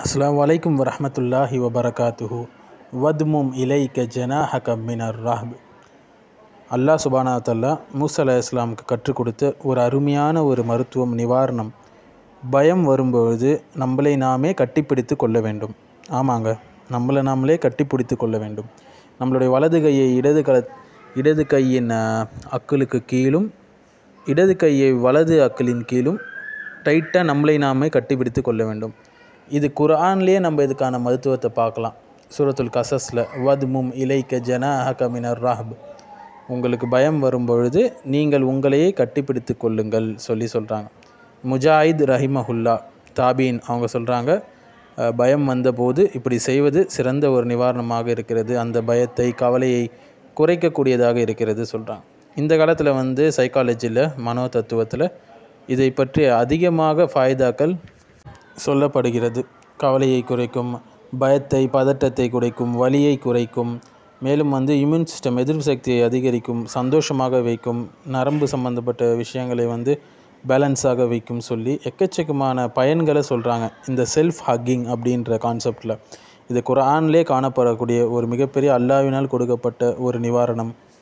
அஸ்ஸலாமு அலைக்கும் வரஹ்மத்துல்லாஹி வபரகாத்துஹு வத்மும் இலைக்க ஜனாஹக மினர் ரஹ்ப் அல்லாஹ் சுபானா தல்லா மூசா அலைஹி இஸ்லாமுக்கு கற்றுக் கொடுத்த ஒரு அருமையான ஒரு மருத்துவம் நிவாரணம் பயம் வரும்பொழுது நம்மளை நாமே கட்டிப்பிடித்து கொள்ள வேண்டும் ஆமாங்க நம்மளை நாமளே கட்டிப்பிடித்து கொள்ள வேண்டும் நம்மளுடைய வலது கையை இடது கல இடது கையின் அஹ், அக்குளுக்கு கீழும் இடது கையை வலது அக்கிலின் கீழும் டைட்டாக நம்மளை நாமே கட்டிப்பிடித்து கொள்ள வேண்டும் இது குர்ஆன்லேயே நம்ம இதுக்கான மருத்துவத்தை பார்க்கலாம் சூரத்துல் கசஸில் வத்மும் இலைக்க ஜனாஹக மினர் ரஹ்ப் உங்களுக்கு பயம் வரும்பொழுது நீங்கள் உங்களையே கட்டிப்பிடித்து கொள்ளுங்கள் சொல்லி சொல்கிறாங்க முஜாஹித் ரஹிமஹுல்லா தாபீன் அவங்க சொல்கிறாங்க பயம் வந்தபோது இப்படி செய்வது சிறந்த ஒரு நிவாரணமாக இருக்கிறது அந்த பயத்தை கவலையை குறைக்கக்கூடியதாக இருக்கிறது சொல்கிறாங்க இந்த காலத்தில் வந்து சைக்காலஜியில் மனோ தத்துவத்தில் இதை பற்றி அதிகமாக ஃபாய்தாக்கள் சொல்லப்படுகிறது கவலையை குறைக்கும் பயத்தை பதட்டத்தை குறைக்கும் வலியை குறைக்கும் மேலும் வந்து இம்யூன் சிஸ்டம் எதிர்ப்பு சக்தியை அதிகரிக்கும் சந்தோஷமாக வைக்கும் நரம்பு சம்பந்தப்பட்ட விஷயங்களை வந்து பேலன்ஸாக வைக்கும் சொல்லி எக்கச்சக்கமான பயன்களை சொல்கிறாங்க இந்த செல்ஃப் ஹக்கிங் அப்படின்ற கான்செப்டில் இது குர்ஆன்லே காணப்படக்கூடிய ஒரு மிகப்பெரிய அல்லாவினால் கொடுக்கப்பட்ட ஒரு நிவாரணம்